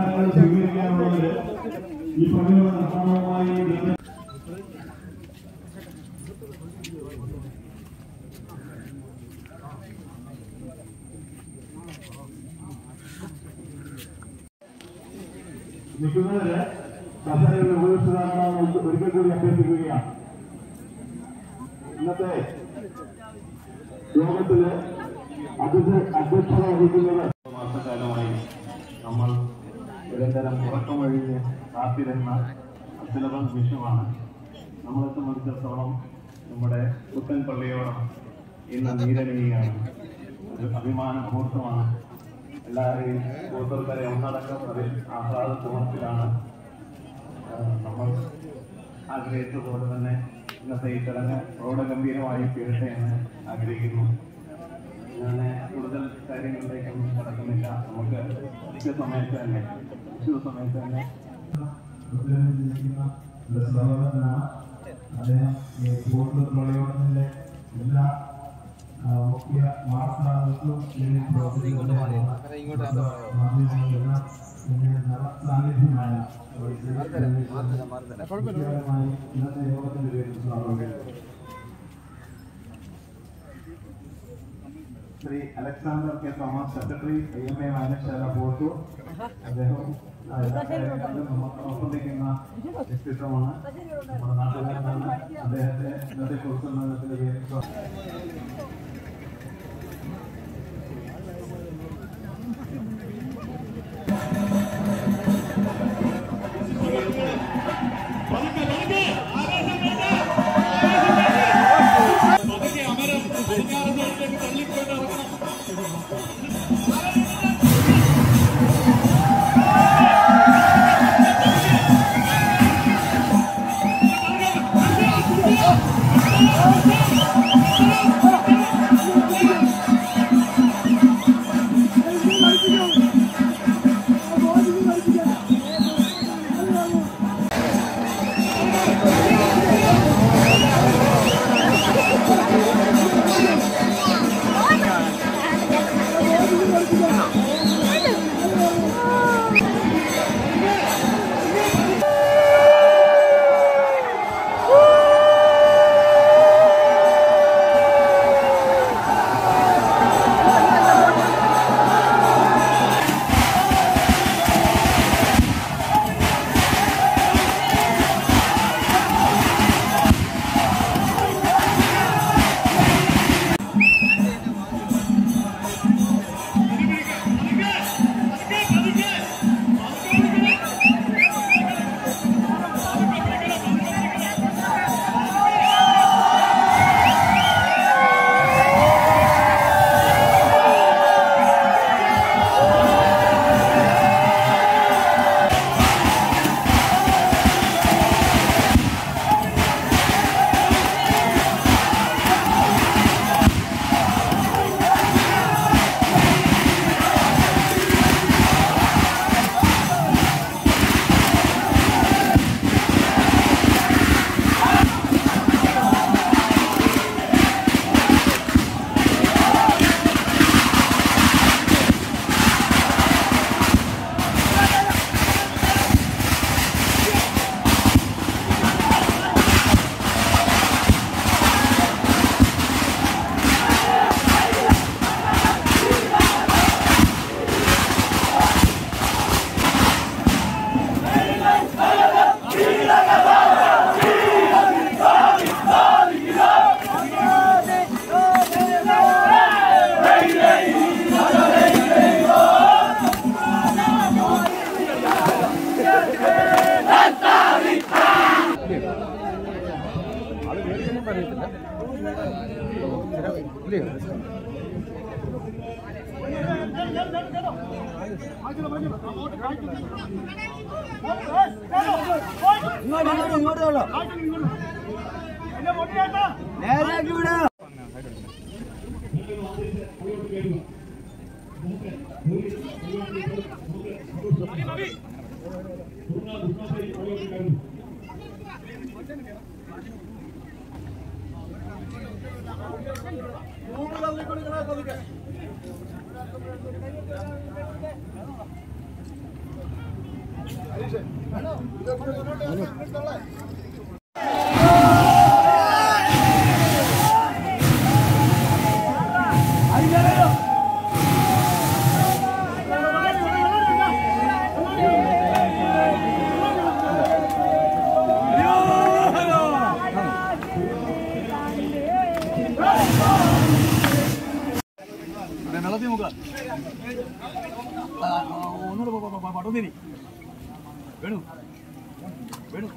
തീരുമാനങ്ങൾ സ്വീകരിക്കാനുള്ളത് ഈ പണിയുടെ നിർമ്മാണവുമായി ബന്ധപ്പെട്ട് നിൽക്കുന്നവര് കസേരകൾ ഉപയോഗിച്ചതാണെന്ന് ഒരിക്കൽ കൂടി അഭ്യർത്ഥിക്കുകയാണ് ഇന്നത്തെ യോഗത്തില് അധ്യക്ഷ അധ്യക്ഷത വഹിക്കുന്നത് മാസക്കാലമായി നമ്മൾ നിരന്തരം ഉറക്കമൊഴിഞ്ഞ് കാത്തിരുന്ന സിലബസ് വിഷയമാണ് നമ്മളെ സംബന്ധിച്ചിടത്തോളം നമ്മുടെ പുത്തൻ പള്ളിയോളം ഇന്ന് നീരണിയുകയാണ് ഒരു അഭിമാന മുഹൂർത്തമാണ് എല്ലാവരെയും കൂത്തർക്കരെ ഒന്നടക്കം അതിൽ ആഹ്ലാദ സുഹൃത്തിലാണ് നമ്മൾ ആഗ്രഹിച്ചതുപോലെ തന്നെ ഇന്നത്തെ ഈ ചടങ്ങ് പ്രൗഢഗംഭീരമായി തീരട്ടെ എന്ന് ആഗ്രഹിക്കുന്നു ഞാൻ കൂടുതൽ കാര്യങ്ങളിലേക്കൊന്നും കടക്കുന്നില്ല നമുക്ക് നിശ്ചിത സമയത്ത് തന്നെ നിശ്ചിത സമയത്ത് തന്നെ അദ്ദേഹം ഈ കൂടുതൽ പ്രളയോടത്തിന്റെ എല്ലാ ആ, മുഖ്യ വാർത്താകൾക്കും ഇതിൽ പ്രവർത്തിക്കുന്നവരെല്ലാം മാധ്യമങ്ങളെല്ലാം ഇതിന് നിറ- സാന്നിധ്യമായ വിശദമായി ഇന്നത്തെ യോഗത്തിന്റെ പേരിൽ സ്വാഗതം Shri Alexander K Thomas secretary I M A വായനശാല പോർത്തു അദ്ദേഹം ആ, എല്ലാ കാര്യങ്ങളിലും നമുക്ക് പ്രവർത്തിക്കുന്ന വ്യക്തിത്വമാണ് നമ്മുടെ നാട്ടുകാരനാണ് അദ്ദേഹത്തെ ഇന്നത്തെ കുറിച്ചുന്നതിന്റെ പേരിൽ സ്വാഗതം വെള്ളത്തിൽ നോക്കുക ഒന്നുകൂടെ പട്ടം തിരി വേണു വേണു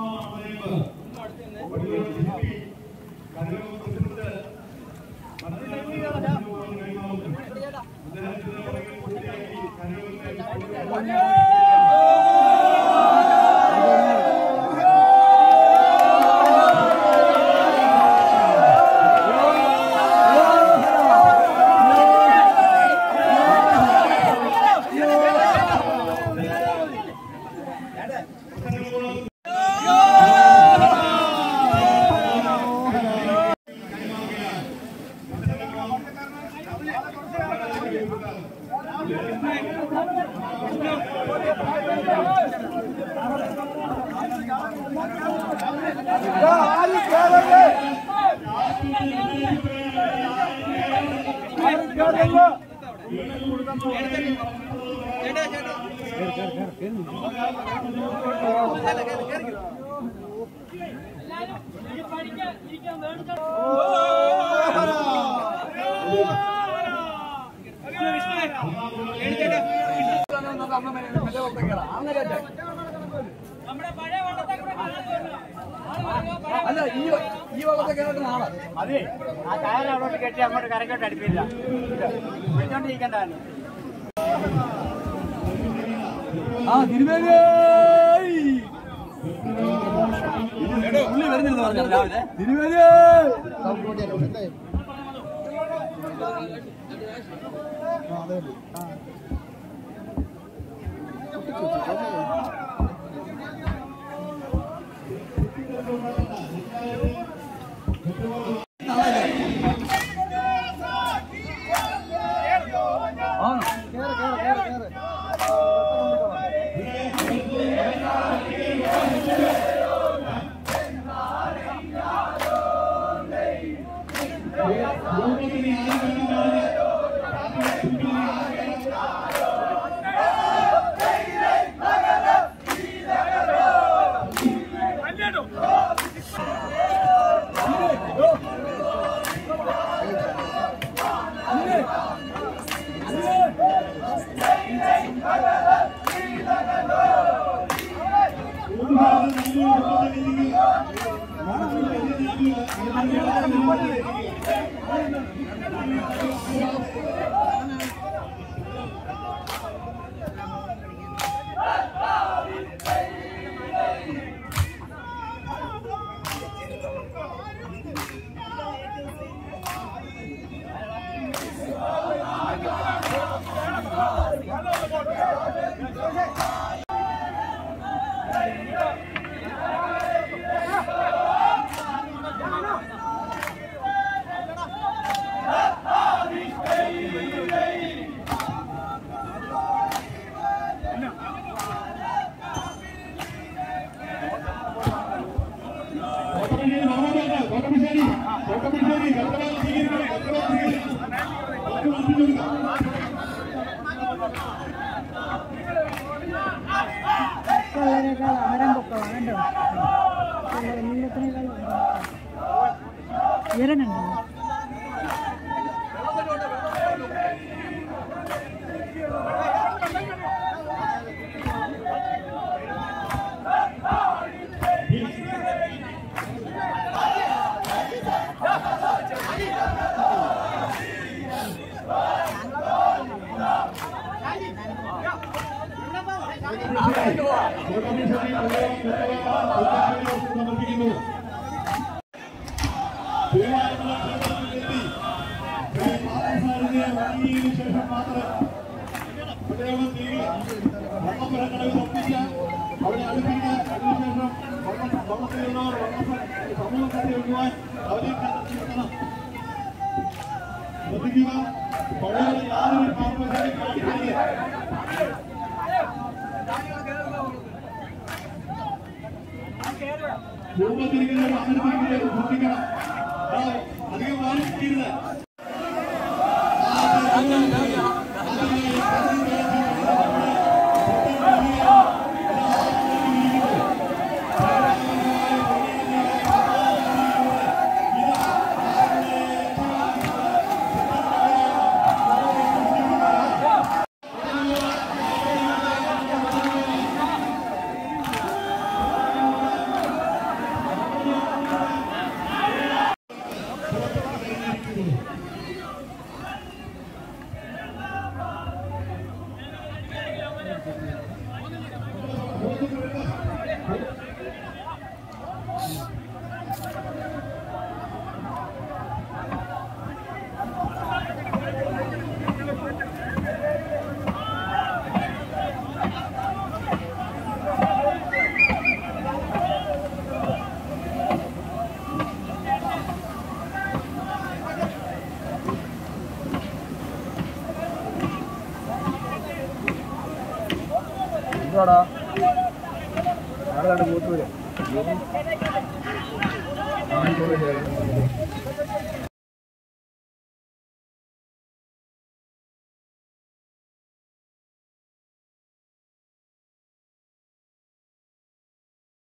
അല്ല ഈ ഈ വെള്ളത്തെ കേരളത്തിൽ നാളെ അതെ ആ കയർ അവിടോട്ട് കെട്ടി അങ്ങോട്ട് കരക്കോട്ട് അടുപ്പില്ല വിളിച്ചോണ്ടിരിക്കണ്ടായിരുന്നു ആ തിരുമേനി പുള്ളി വരുന്നില്ലെന്ന് പറഞ്ഞു രാവിലെ തിരുമേനി ആ കേറ് കേറ് കേറ് കേറ് പിള്ളേരെക്കാൾ ആരം പൊക്കമാണ് കണ്ടോ എല്ലാത്തിനേക്കാളും ഉയരം കണ്ടോ ശ്രദ്ധിക്കുക പഴയ യാതൊരു കാരണവശാലും കാണിക്കരുത് കുടുംബത്തിരിക്കുന്നവർ വാഹനത്തിരിക്കുന്നവർ സൂക്ഷിക്കണം ആ, അധികം വാങ്ങിക്കരുത് എന്തുവാടാ ആടെ കണ്ട് പോത്ത് വരും